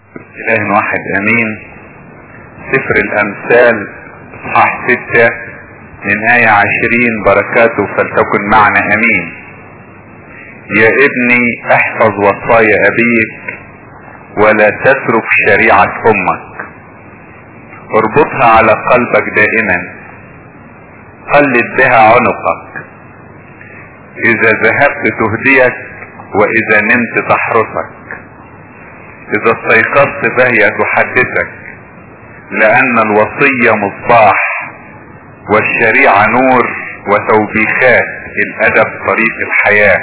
اله واحد امين سفر الامثال اصحاح ستة من آية عشرين بركاته فلتكن معنا امين يا ابني احفظ وصايا ابيك ولا تترك شريعة امك اربطها على قلبك دائما قلد بها عنقك اذا ذهبت تهديك واذا نمت تحرسك اذا استيقظت فهي تحدثك لان الوصية مصباح والشريعة نور وتوبيخات الادب طريق الحياة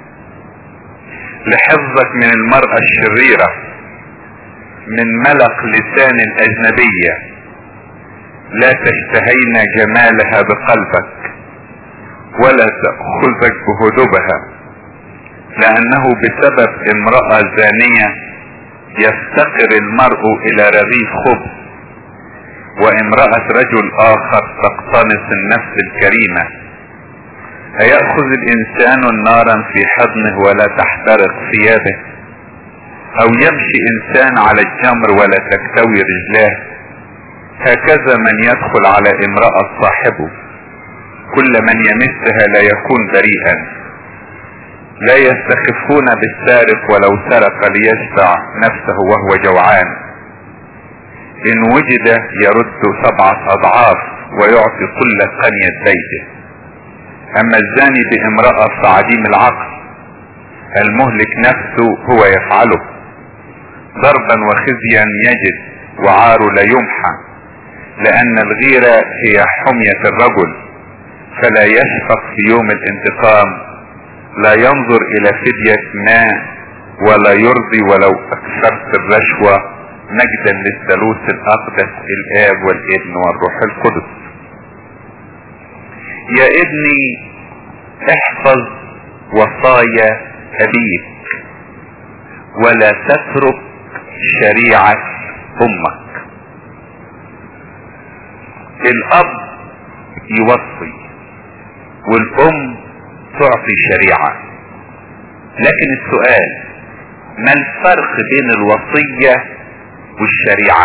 لحفظك من المرأة الشريرة من ملق لسان الاجنبية لا تشتهين جمالها بقلبك ولا تأخذك بهدوبها لانه بسبب امرأة زانية يفتقر المرء الى رغيف خبز وامرأة رجل اخر تقتنص النفس الكريمة ايأخذ الانسان نارا في حضنه ولا تحترق ثيابه او يمشي انسان على الجمر ولا تكتوي رجلاه هكذا من يدخل على امرأة صاحبه كل من يمسها لا يكون بريئا لا يستخفون بالسارق ولو سرق ليشبع نفسه وهو جوعان ان وجد يرد سبعة اضعاف ويعطي كل قنية بيته اما الزاني بامرأة فعديم العقل المهلك نفسه هو يفعله ضربا وخزيا يجد وعار لا يمحى لان الغيرة هي حمية الرجل فلا يشفق في يوم الانتقام لا ينظر الى فدية ما ولا يرضي ولو اكثرت الرشوة مجدا للثالوث الاقدس الاب والابن والروح القدس يا ابني احفظ وصايا ابيك ولا تترك شريعة امك الاب يوصي والام تعطي شريعة لكن السؤال ما الفرق بين الوصية والشريعة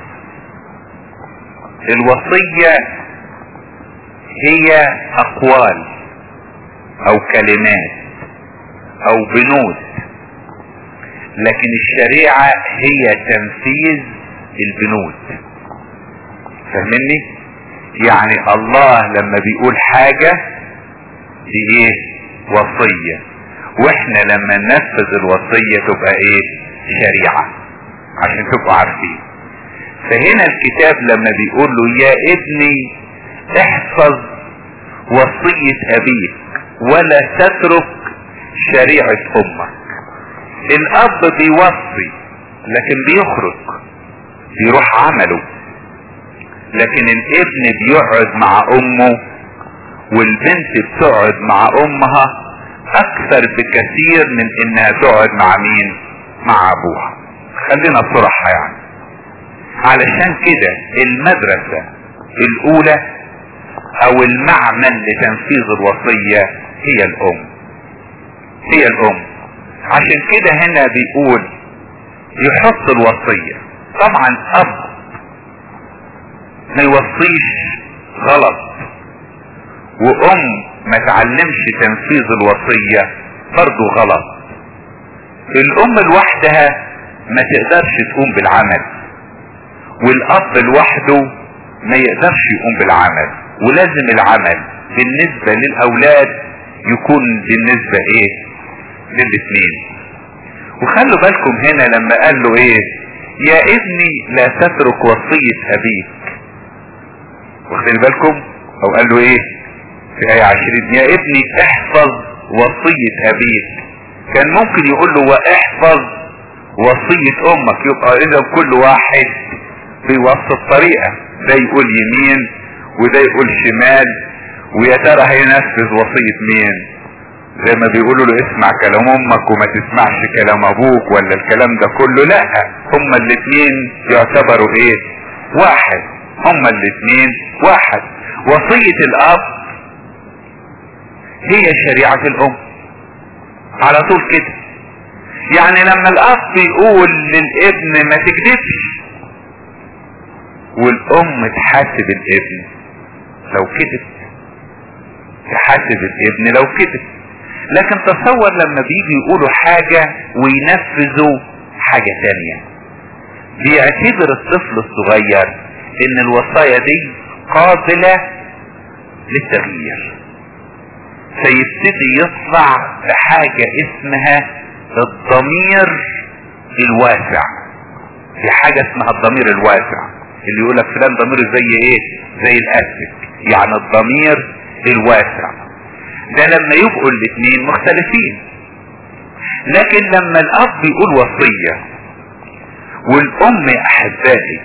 الوصية هي اقوال او كلمات او بنود لكن الشريعة هي تنفيذ البنود فاهمني يعني الله لما بيقول حاجة دي ايه وصية واحنا لما ننفذ الوصية تبقى ايه شريعة عشان تبقوا عارفين فهنا الكتاب لما بيقول له يا ابني احفظ وصية ابيك ولا تترك شريعة امك الاب بيوصي لكن بيخرج بيروح عمله لكن الابن بيقعد مع امه والبنت بتقعد مع امها اكثر بكثير من انها تقعد مع مين مع ابوها خلينا صراحة يعني علشان كده المدرسة الاولى او المعمل لتنفيذ الوصية هي الام هي الام عشان كده هنا بيقول يحط الوصية طبعا اب ما يوصيش غلط وام ما تعلمش تنفيذ الوصية برضو غلط الام لوحدها ما تقدرش تقوم بالعمل والاب لوحده ما يقدرش يقوم بالعمل ولازم العمل بالنسبة للاولاد يكون بالنسبة ايه للاثنين وخلوا بالكم هنا لما قال له ايه يا ابني لا تترك وصية ابيك واخدين بالكم او قال له ايه في آية عشرين يا ابني احفظ وصية ابيك كان ممكن يقول له واحفظ وصية امك يبقى اذا كل واحد بيوصي الطريقة ده يقول يمين وده يقول شمال ويا ترى هينفذ وصية مين زي ما بيقولوا له اسمع كلام امك وما تسمعش كلام ابوك ولا الكلام ده كله لا هما الاتنين يعتبروا ايه واحد هما الاتنين واحد وصية الاب هي شريعة الام على طول كده يعني لما الاب يقول للابن ما تكذبش والام تحاسب الابن لو كذب تحاسب الابن لو كذب لكن تصور لما بيجي يقولوا حاجة وينفذوا حاجة تانية بيعتبر الطفل الصغير ان الوصايا دي قابلة للتغيير فيبتدي يطلع بحاجة اسمها الضمير الواسع في حاجة اسمها الضمير الواسع اللي يقول لك فلان ضميره زي ايه زي الاسد يعني الضمير الواسع ده لما يبقوا الاثنين مختلفين لكن لما الاب يقول وصية والام يا احبائي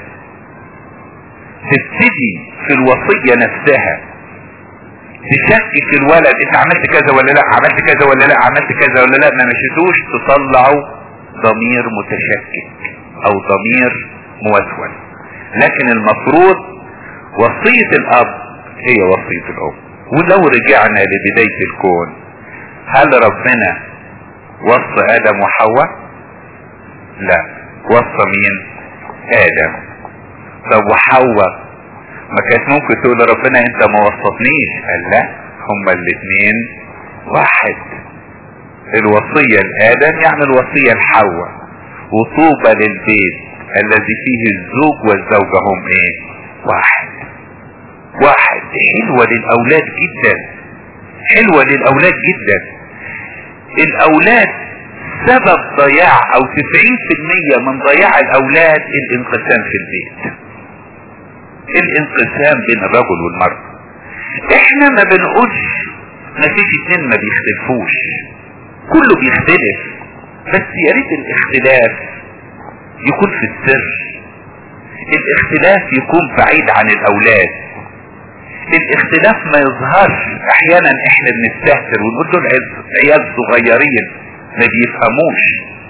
تبتدي في الوصية نفسها تشكك الولد انت عملت كذا ولا لا عملت كذا ولا لا عملت كذا ولا لا ما مشيتوش تطلعوا ضمير متشكك او ضمير موسول لكن المفروض وصية الاب هي وصية الام ولو رجعنا لبداية الكون هل ربنا وصى ادم وحواء لا وصى مين ادم طب وحواء ما كانت ممكن تقول ربنا انت ما وصفتنيش قال لا هما الاثنين واحد الوصية لآدم يعني الوصية لحواء وطوبى للبيت الذي فيه الزوج والزوجة هم ايه واحد واحد حلوة للأولاد جدا حلوة للأولاد جدا الأولاد سبب ضياع أو 90% من ضياع الأولاد الانقسام في البيت الانقسام بين الرجل والمرأة احنا ما بنقولش ما فيش اتنين ما بيختلفوش كله بيختلف بس يا ريت الاختلاف يكون في السر الاختلاف يكون بعيد عن الاولاد الاختلاف ما يظهرش احيانا احنا بنستهتر ونقول دول عيال صغيرين ما بيفهموش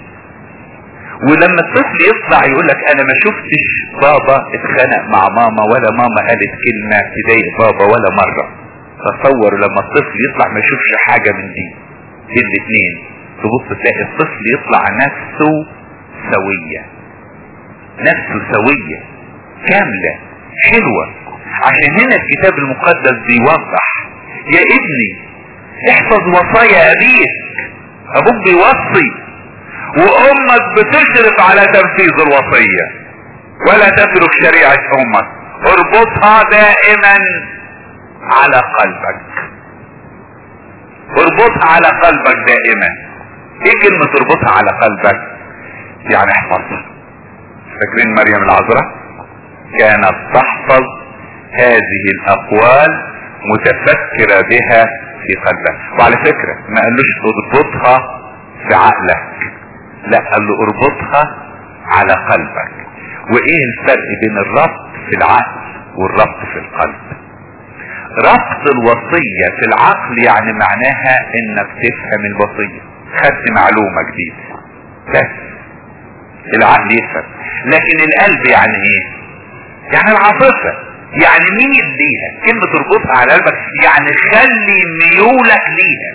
ولما الطفل يطلع يقول لك انا ما شفتش بابا اتخانق مع ماما ولا ماما قالت كلمة تضايق بابا ولا مرة تصور لما الطفل يطلع ما يشوفش حاجة من دي دي الاثنين تبص تلاقي الطفل يطلع نفسه سوية نفسه سوية كاملة حلوة عشان هنا الكتاب المقدس بيوضح يا ابني احفظ وصايا ابيك ابوك بيوصي وامك بتشرف على تنفيذ الوصية ولا تترك شريعة امك اربطها دائما على قلبك اربطها على قلبك دائما ايه كلمة اربطها على قلبك يعني احفظها فاكرين مريم العذراء كانت تحفظ هذه الاقوال متفكرة بها في قلبها وعلى فكرة ما قالوش اضبطها في عقلك لا قال له اربطها على قلبك وايه الفرق بين الربط في العقل والربط في القلب ربط الوصية في العقل يعني معناها انك تفهم الوصية خدت معلومة جديدة بس العقل يفهم لكن القلب يعني ايه يعني العاطفة يعني ميل ليها كلمة تربطها على قلبك يعني خلي ميولك ليها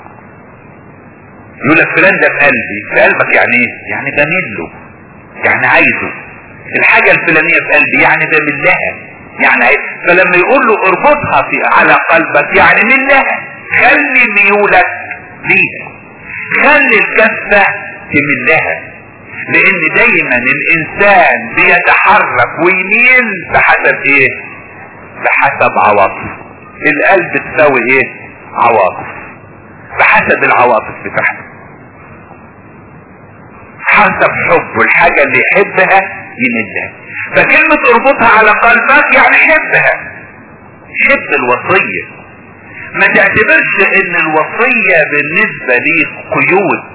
يقول لك فلان ده في قلبي في قلبك يعني ايه يعني بميل له يعني عايزه الحاجة الفلانية في قلبي يعني بميل لها يعني عايز فلما يقول له اربطها في على قلبك يعني ميل لها خلي ميولك ليها خلي الكفة تميل لها لان دايما الانسان بيتحرك ويميل بحسب ايه بحسب عواطف القلب تساوي ايه عواطف بحسب العواطف بتاعته حسب حبه الحاجة اللي يحبها يملها فكلمة اربطها على قلبك يعني حبها حب الوصية ما تعتبرش ان الوصية بالنسبة ليك قيود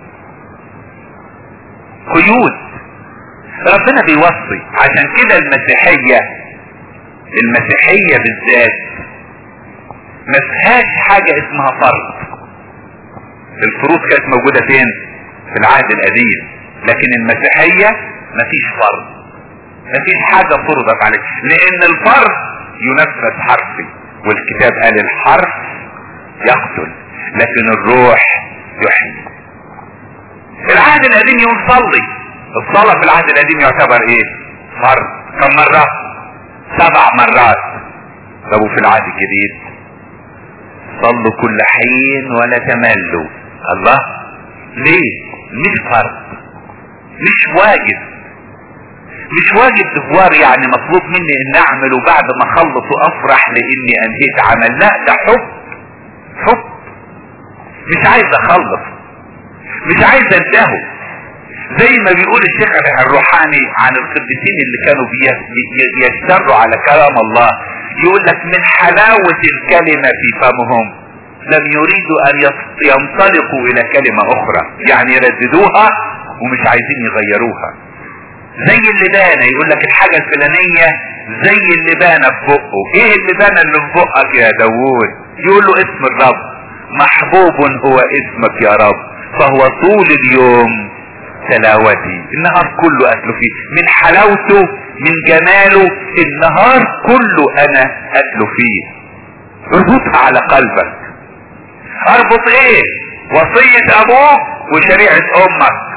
قيود ربنا بيوصي عشان كده المسيحية المسيحية بالذات ما فيهاش حاجة اسمها فرض الفروض كانت موجودة فين في العهد القديم لكن المسيحية مفيش فرض مفيش حاجة فرضت عليك لان الفرض ينفذ حرفي والكتاب قال الحرف يقتل لكن الروح يحيي العهد القديم يقول صلي الصلاة في العهد القديم يعتبر ايه فرض كم مرة سبع مرات طب وفي العهد الجديد صلوا كل حين ولا تملوا الله ليه مش فرض مش واجب مش واجب دوار يعني مطلوب مني ان اعمل وبعد ما اخلص وافرح لاني انهيت عمل لا ده حب حب مش عايز اخلص مش عايز انتهي زي ما بيقول الشيخ الروحاني عن القديسين اللي كانوا يستروا على كلام الله يقول لك من حلاوة الكلمة في فمهم لم يريدوا ان ينطلقوا الى كلمة اخرى يعني يرددوها ومش عايزين يغيروها زي اللي بانه يقول لك الحاجة الفلانية زي اللي بانه في بقه ايه اللي بانه اللي في بقك يا داوود يقول له اسم الرب محبوب هو اسمك يا رب فهو طول اليوم تلاوتي النهار كله اكله فيه من حلاوته من جماله النهار كله انا اكله فيه اربطها على قلبك اربط ايه وصية ابوك وشريعة امك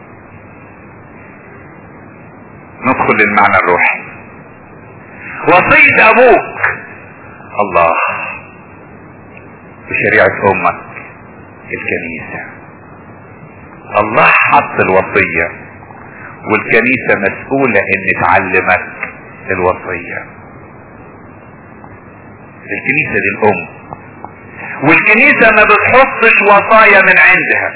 ندخل للمعنى الروحي وصية ابوك الله وشريعة امك الكنيسة الله حط الوصية والكنيسة مسؤولة ان تعلمك الوصية الكنيسة دي الام والكنيسة ما بتحطش وصايا من عندها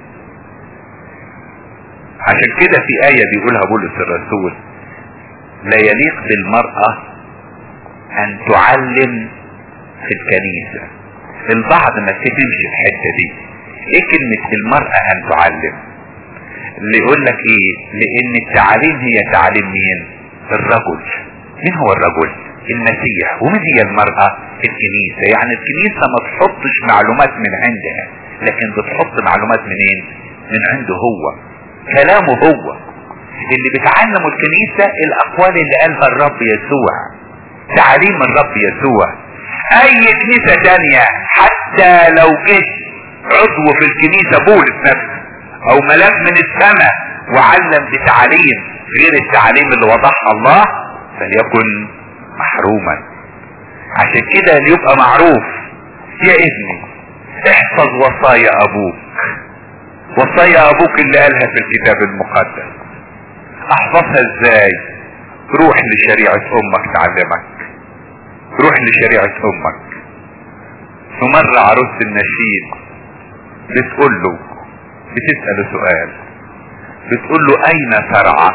عشان كده في آية بيقولها بولس الرسول لا يليق بالمرأة أن تعلم في الكنيسة البعض ما تفهمش الحتة دي ايه كلمة المرأة أن تعلم اللي يقول لك ايه لأن التعليم هي تعليم مين الرجل مين هو الرجل المسيح ومين هي المرأة الكنيسة يعني الكنيسة ما تحطش معلومات من عندها لكن بتحط معلومات منين من عنده هو كلامه هو اللي بتعلمه الكنيسة الاقوال اللي قالها الرب يسوع تعليم الرب يسوع اي كنيسة تانية حتى لو جه عضو في الكنيسة بولس نفسه او ملاك من السماء وعلم بتعليم غير التعليم اللي وضعها الله فليكن محروما عشان كده اللي يبقى معروف يا ابني احفظ وصايا ابوك وصايا ابوك اللي قالها في الكتاب المقدس احفظها ازاي روح لشريعة امك تعلمك روح لشريعة امك ومرة عروس النشيد بتقول له بتسأله سؤال بتقول له اين ترعى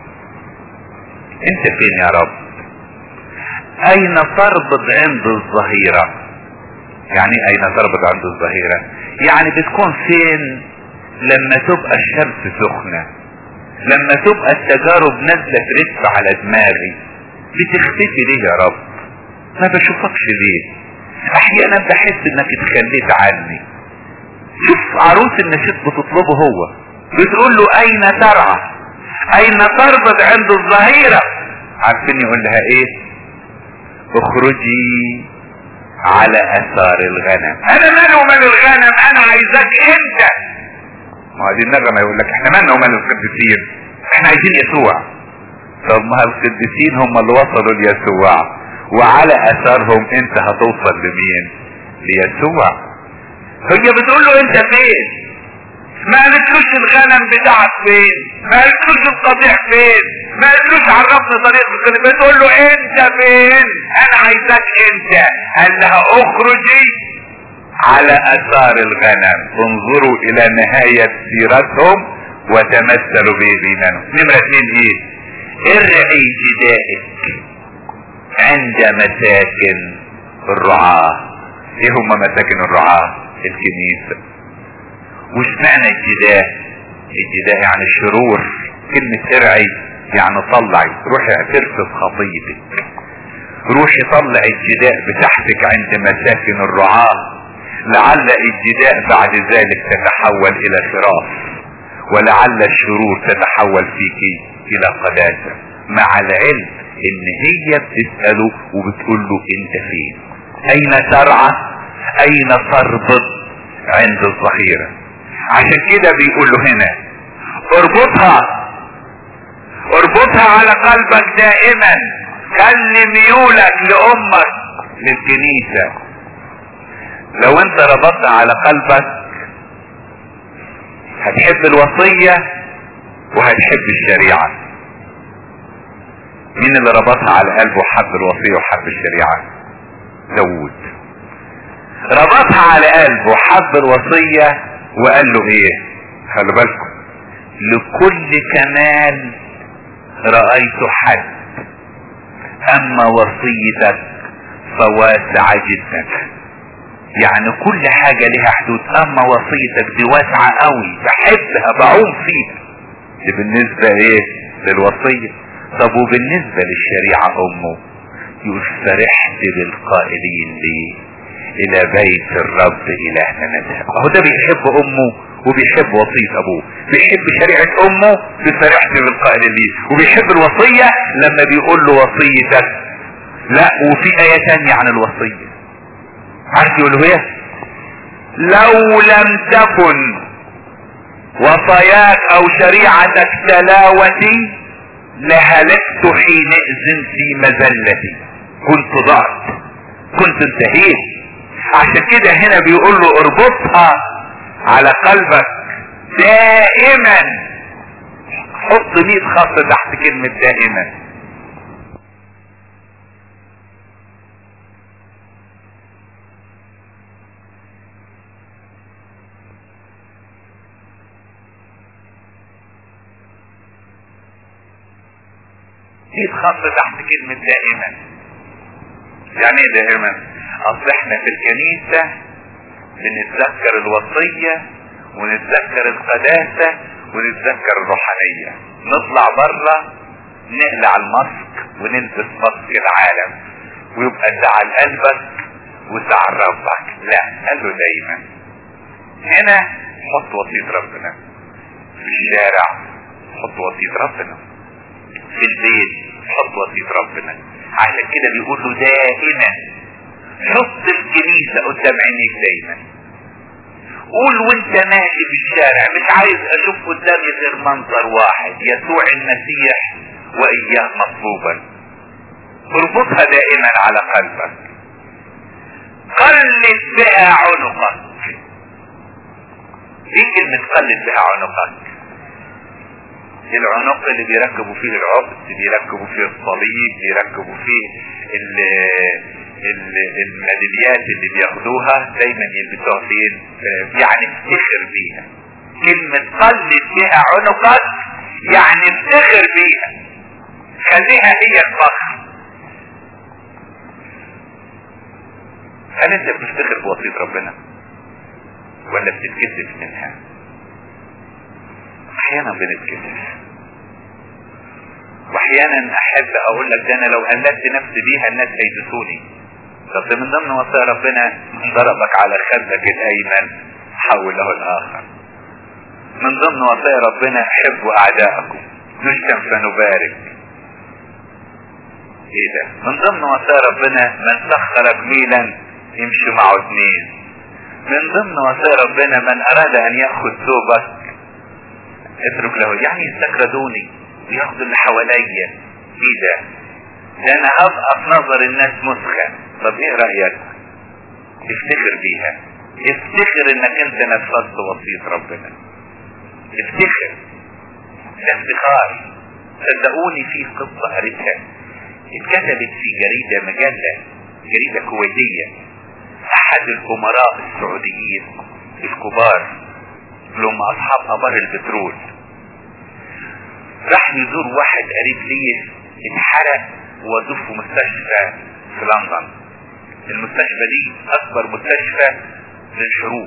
انت فين يا رب اين تربط عند الظهيرة يعني اين تربط عند الظهيرة يعني بتكون فين لما تبقى الشمس سخنة لما تبقى التجارب نازلة ترف على دماغي بتختفي ليه يا رب ما بشوفكش ليه احيانا بحس انك اتخليت عني شوف عروس النشيد بتطلبه هو بتقول له اين ترعى اين تربط عند الظهيرة عارفين يقول لها ايه اخرجي على اثار الغنم انا مالي ومال الغنم انا عايزاك انت ما هذه النغمة يقول لك احنا مالنا ومال القديسين احنا عايزين يسوع طب ما القديسين هم اللي وصلوا ليسوع وعلى اثارهم انت هتوصل لمين ليسوع هي بتقول له انت فين ما قالتلوش الغنم بتاعك فين ما قالتلوش القطيع فين ما قالتلوش عرفني طريق الغنم بتقول له انت فين انا عايزاك انت قال لها اخرجي على اثار الغنم انظروا الى نهاية سيرتهم وتمثلوا بايمانهم نمرة اتنين ايه ارعي جدائك عند مساكن الرعاة ايه هم مساكن الرعاة الكنيسة وش معنى الجداء الجداء يعني الشرور كلمة ارعي يعني طلعي روحي اعترف بخطيتك روحي طلع الجداء بتاعتك عند مساكن الرعاة لعل الجداء بعد ذلك تتحول الى خراف ولعل الشرور تتحول فيك الى قداسة مع العلم ان هي بتسأله وبتقول له انت فين اين ترعى اين تربط عند الظهيرة عشان كده بيقول له هنا اربطها اربطها على قلبك دائما خلي ميولك لامك للكنيسة لو انت ربطت على قلبك هتحب الوصية وهتحب الشريعة مين اللي ربطها على قلبه وحب الوصية وحب الشريعة داود ربطها على قلبه وحب الوصية وقال له ايه خلوا بالكم لكل كمال رأيت حد اما وصيتك فواسعة جدا يعني كل حاجة لها حدود اما وصيتك دي واسعة قوي بحبها بعوم فيها دي بالنسبة ايه للوصية طب وبالنسبة للشريعة امه يقول فرحت بالقائلين لي الى بيت الرب الهنا نذهب اهو ده بيحب امه وبيحب وصية ابوه بيحب شريعة امه بفرحت بالقائلين لي وبيحب الوصية لما بيقول له وصيتك لا وفي اية تانية عن الوصية عارف يقول له ايه لو لم تكن وصاياك او شريعتك تلاوتي لهلكت حينئذ في مذلتي كنت ضعت كنت انتهيت عشان كده هنا بيقول له اربطها على قلبك دائما حط 100 خط تحت كلمة دائما مية خط تحت كلمة دائما يعني ايه دائما اصل احنا في الكنيسة بنتذكر الوصية ونتذكر القداسة ونتذكر الروحانية نطلع بره نقلع الماسك ونلبس ماسك العالم ويبقى زعل قلبك وزعل ربك لا قال له دايما هنا حط وصية ربنا في الشارع حط وصية ربنا في البيت حط وصية ربنا عشان كده بيقول له دائما حط الكنيسة قدام عينيك دايما قول وانت ماشي في الشارع مش عايز اشوف قدامي غير منظر واحد يسوع المسيح واياه مطلوبا اربطها دائما على قلبك قلب بها عنقك ايه كلمة قلب بها عنقك العنق اللي بيركبوا فيه العقد بيركبوا فيه الصليب بيركبوا فيه ال ال الميداليات اللي بياخدوها دايما يلبسوها فين يعني افتخر بيها كلمة قلب بها عنقك يعني افتخر بيها خليها هي الفخر هل انت بتفتخر بوصية ربنا ولا بتتكسف منها احيانا بنتكسف واحيانا احب اقول لك ده انا لو قلبت نفسي بيها الناس هيدسوني بس من ضمن وصايا ربنا ضربك على خدك الايمن حوله الاخر من ضمن وصايا ربنا احبوا اعداءكم نشتم فنبارك ايه ده من ضمن وصايا ربنا من سخر جميلا يمشي معه اثنين من ضمن وصايا ربنا من اراد ان ياخذ ثوبك اترك له يعني يستكردوني وياخدوا اللي حواليا ايه ده ده انا هبقى في نظر الناس مسخة طب ايه رأيك افتخر بيها افتخر انك انت نفذت وصية ربنا افتخر ده افتخار صدقوني في قصة قريتها اتكتبت في جريدة مجلة جريدة كويتية احد الامراء السعوديين الكبار اللي هم اصحاب ابار البترول راح يزور واحد قريب ليه اتحرق وودوه في مستشفى في لندن المستشفى دي اكبر مستشفى للحروب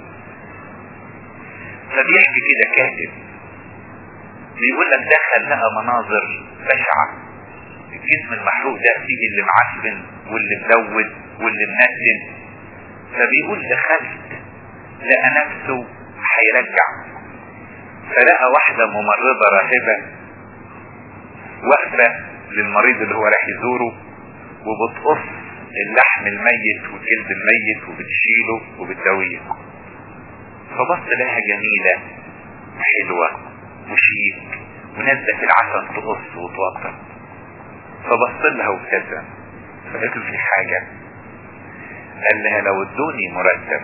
فبيحكي كده كاتب بيقول لك دخل لقى مناظر بشعة الجسم المحروق ده فيه اللي معفن واللي ملون واللي منتن فبيقول دخلت لقى نفسه هيرجع فلقى واحدة ممرضة راهبة واقفة للمريض اللي هو راح يزوره وبتقص اللحم الميت والجلد الميت وبتشيله وبتدويه فبص لها جميلة حلوة وشيك ونازلة في العسل تقص وتوطن فبص لها وابتسم فقالت له في حاجة قال لها لو ادوني مرتب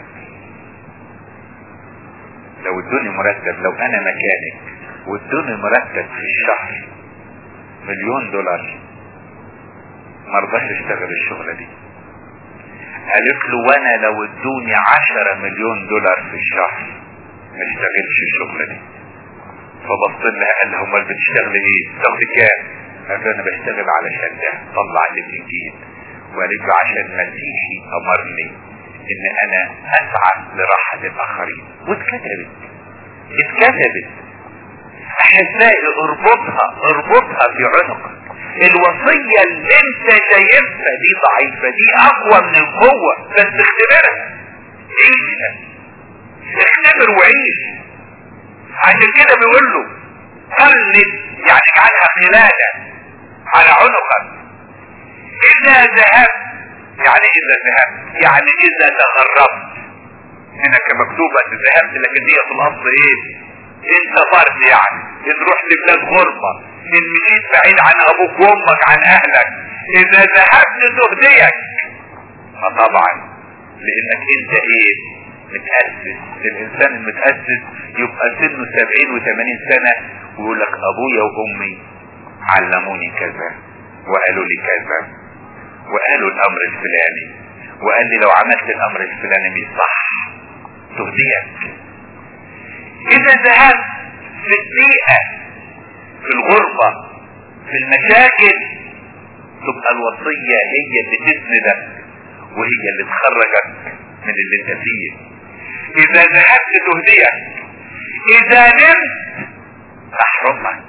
لو ادوني مرتب لو انا مكانك وادوني مرتب في الشهر مليون دولار مرضاش اشتغل الشغلة دي قالت له وانا لو ادوني عشرة مليون دولار في الشهر ما اشتغلش الشغلة دي فبص لها قال لها امال بتشتغل ايه بتاخدي كام قالت له انا بشتغل علشان ده طلع لي الانجيل وقالت له عشان مسيحي امرني ان انا اسعى لراحة الاخرين واتكتبت اتكتبت احبائي اربطها اربطها في عنقك الوصية اللي انت شايفها دي ضعيفة دي اقوى من القوة بس اختبرها عيشها اختبر وعيش عشان كده بيقول له قلد يعني اجعلها قلادة على عنقك اذا ذهبت يعني اذا ذهبت يعني اذا تغربت هناك مكتوبة ذهبت لكن هي في الاصل ايه انت فرد يعني تروح لبلاد غربة ان مشيت بعيد عن ابوك وامك عن اهلك اذا ذهبت تهديك فطبعا لانك انت ايه متأسس الانسان المتأسس يبقى سنه سبعين وثمانين سنة ويقول لك ابويا وامي علموني كذا وقالوا لي كذا وقالوا الامر الفلاني وقال لي لو عملت الامر الفلاني مش صح تهديك اذا ذهبت في البيئة في الغربة في المشاكل تبقى الوصية هي اللي تسندك وهي اللي تخرجك من اللي انت فيه اذا ذهبت تهديك اذا نمت تحرمك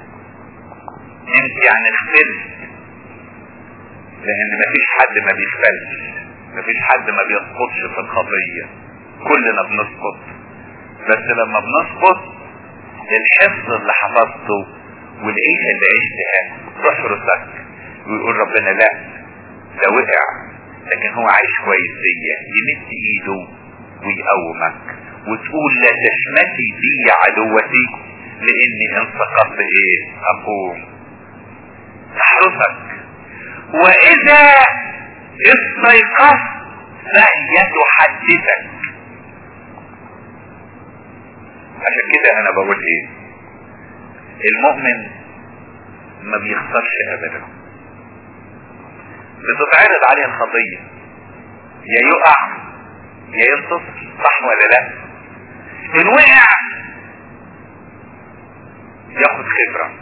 نمت يعني اغفلت لان مفيش حد ما بيغفلش مفيش حد ما بيسقطش في الخطية كلنا بنسقط بس لما بنسقط الحفظ اللي حفظته والعيشة اللي عشتها تحرسك ويقول ربنا لا ده وقع لكن هو عايش كويس بيا يمد ايده ويقومك وتقول لا تشمتي بي عدوتي لاني ان سقطت ايه اقوم تحرسك واذا استيقظت فهي تحدثك عشان كده انا بقول ايه المؤمن ما بيخسرش ابدا بتتعرض عليه الخطية يا يقع يا ينتصر صح ولا لا ان وقع ياخد خبرة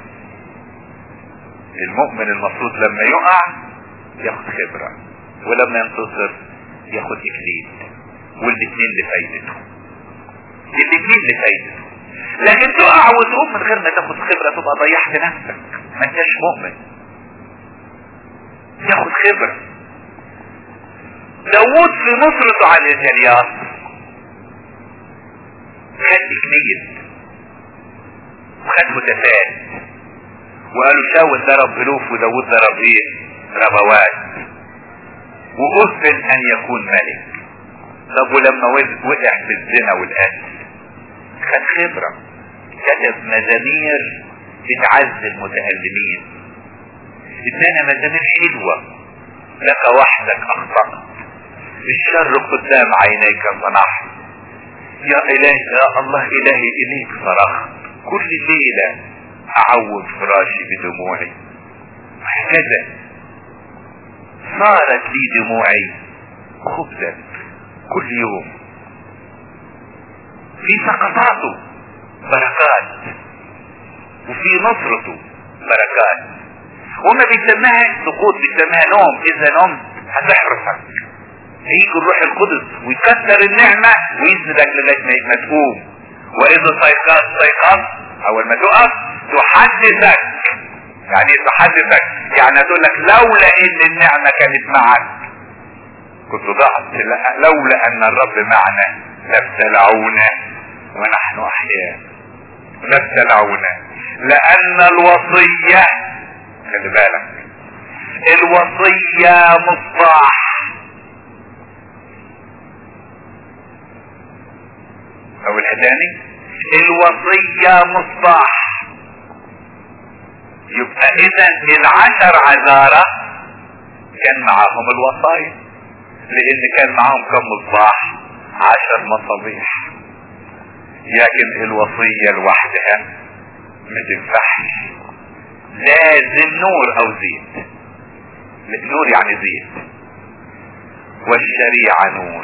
المؤمن المفروض لما يقع ياخد خبرة ولما ينتصر ياخد اكليل والاثنين لفايدته الاثنين لفايدته لكن تقع وتقوم من غير ما تاخد خبرة تبقى ضيعت نفسك ما انتش مؤمن ياخد خبرة داوود في نصرته على الجليات خد اكليل وخد متفاد وقالوا شاول ضرب الوف وداوود ضرب ايه ربوات وأثبت ان يكون ملك طب ولما وقع في الزنا والقتل خد خبرة كتب مزامير بتعز المتألمين ادانا مزامير حلوة لك وحدك اخطأت الشر قدام عينيك صنعت يا إلهي يا الله إلهي إليك صرخت كل ليلة أعود فراشي بدموعي هكذا صارت لي دموعي خبزا كل يوم في سقطاته بركات وفي نصرته بركات وما بيسميها سقوط بيسميها نوم اذا نمت هتحرسك هيجي الروح القدس ويكسر النعمة ويسندك لغاية ما تقوم واذا استيقظت استيقظت اول ما تقف تحدثك يعني تحدثك يعني تقول لك لولا ان النعمة كانت معك كنت ضعت لولا ان الرب معنا لابتلعونا ونحن احياء لابتلعونا لان الوصية خلي بالك الوصية مصباح او حاجة تاني الوصية مصباح يبقى اذا العشر عذارة كان معاهم الوصايا لان كان معاهم كم مصباح عشر مصابيح لكن الوصية لوحدها ما تنفعش لازم نور او زيت نور يعني زيت والشريعة نور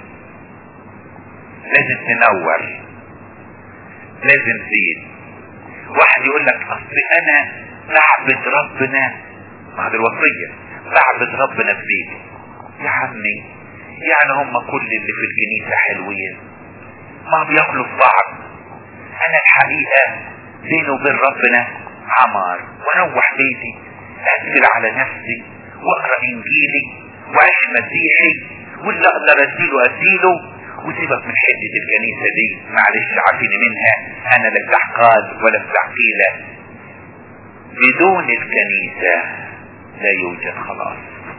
لازم تنور لازم زيت واحد يقول لك اصل انا بعبد ربنا بعد الوصية بعبد ربنا في بيتي يا عمي يعني هم كل اللي في الكنيسة حلوين ما بياكلوا في بعض انا الحقيقة بيني وبين ربنا عمار واروح بيتي اقفل على نفسي واقرا انجيلي واعيش مسيحي واللي اقدر اديله اديله وسيبك من حدة الكنيسة دي معلش عافيني منها انا لا بتاع قاد ولا بتاع قيلة بدون الكنيسة لا يوجد خلاص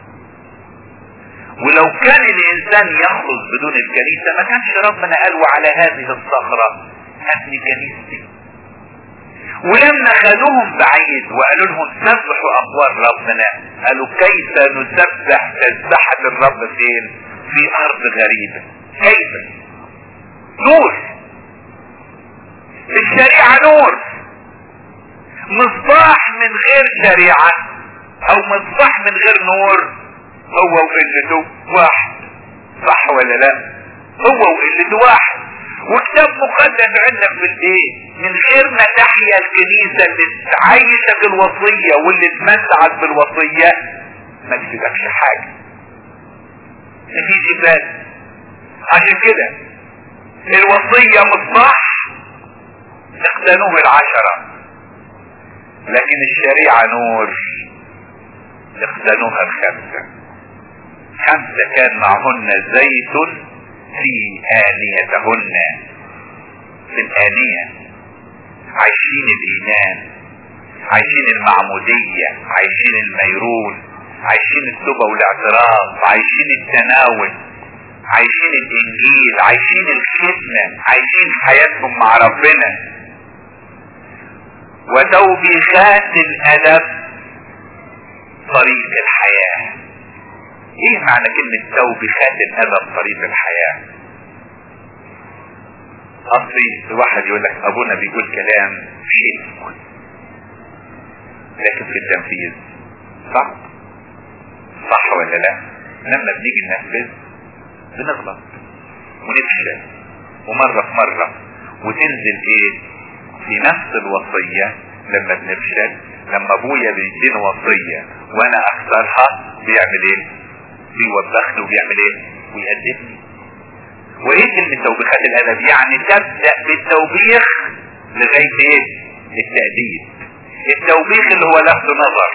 ولو كان الانسان يخلص بدون الكنيسة ما كانش ربنا قال على هذه الصخرة هبني كنيستي ولما خدوهم بعيد وقالوا لهم سبحوا اقوال ربنا قالوا كيف نسبح تسبحة الرب فين في ارض غريبة كيف نور الشريعة نور مصباح من غير شريعة او مصباح من غير نور هو وقلته واحد صح ولا لا هو وقلته واحد وكتاب مقدس عندك في الايه من غير ما تحيا الكنيسة اللي تعيشك الوصية واللي تمتعك بالوصية ما تفيدكش حاجة مفيش افادة عشان كده الوصية مصباح اقتنوه العشرة لكن الشريعة نور اقتنوها الخمسة خمسة كان معهن زيت في آنيتهن في الآنية عايشين الإيمان عايشين المعمودية عايشين الميرون عايشين التوبة والاعتراف عايشين التناول عايشين الإنجيل عايشين الخدمة عايشين حياتهم مع ربنا وتوبيخات الأدب طريق الحياة ايه معنى كلمة توبيخات الأدب طريق الحياة اصلي واحد يقول لك ابونا بيقول كلام شيء لكن في التنفيذ صعب صح ولا لا لما بنيجي ننفذ بنغلط ونفشل ومرة في مرة وتنزل ايه في نفس الوصية لما بنفشل لما ابويا بيديني وصية وانا اكثرها بيعمل ايه بيوبخني وبيعمل ايه ويأدبني وايه كلمة توبيخات الادب يعني تبدأ بالتوبيخ لغاية ايه التأديب التوبيخ اللي هو لفت نظر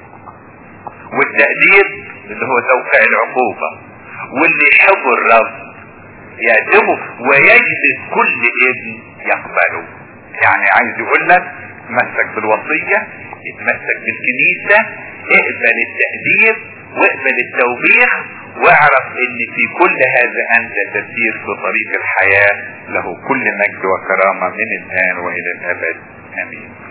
والتأديب اللي هو توقيع العقوبة واللي يحب الرب يأدبه ويجلس كل ابن يقبله يعني عايز يقول لك تمسك بالوصية اتمسك بالكنيسة اقبل التأديب واقبل التوبيخ واعرف ان في كل هذا انت تسير في طريق الحياة له كل مجد وكرامة من الان والى الابد امين